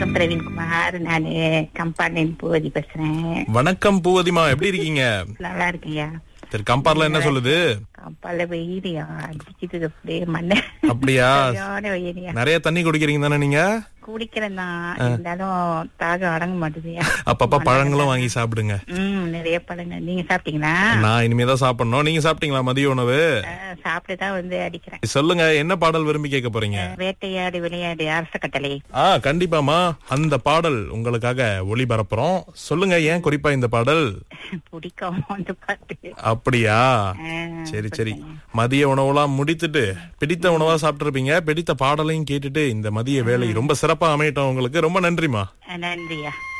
வணக்கம் பிரவீன்குமார் நான் கம்பார்ட்மெண்ட் பூவதி பேசுறேன் வணக்கம் பூவதிமா எப்படி இருக்கீங்க நல்லா இருக்கேன்யா சரி கம்பார்ல என்ன சொல்லுது கம்பால வெயிலியா அடிக்குது அப்படியே மண்ணு அப்படியா சரியான வெயிலியா நிறைய தண்ணி குடிக்கிறீங்க தானே நீங்க குடிக்கிறேன் தான் இருந்தாலும் தாகம் அடங்க மாட்டேதுயா அப்பப்ப பழங்களும் வாங்கி சாப்பிடுங்க ம் நிறைய பழங்க நீங்க சாப்பிட்டீங்களா நான் இனிமேதான் சாப்பிடணும் நீங்க சாப்பிட்டீங்களா மதிய உணவு அஹ், சாப்பிட்டு தான் வந்து அடிக்கிறேன் சொல்லுங்க என்ன பாடல் விரும்பி கேட்க போறீங்க வேட்டையாடு விளையாடு அரச கட்டளை ஆ கண்டிப்பாமா அந்த பாடல் உங்களுக்காக ஒளிபரப்புறோம் சொல்லுங்க ஏன் குறிப்பா இந்த பாடல் பிடிக்கும் அந்த பாட்டு அப்படியா அஹ், சரி சரி மதிய உணவுலாம் முடித்துட்டு பிடித்த உணவா சாப்பிட்டு பிடித்த பாடலையும் கேட்டுட்டு இந்த மதிய வேலை ரொம்ப சிறப்பா அமையட்டும் உங்களுக்கு ரொம்ப நன்றிமா நன்றியா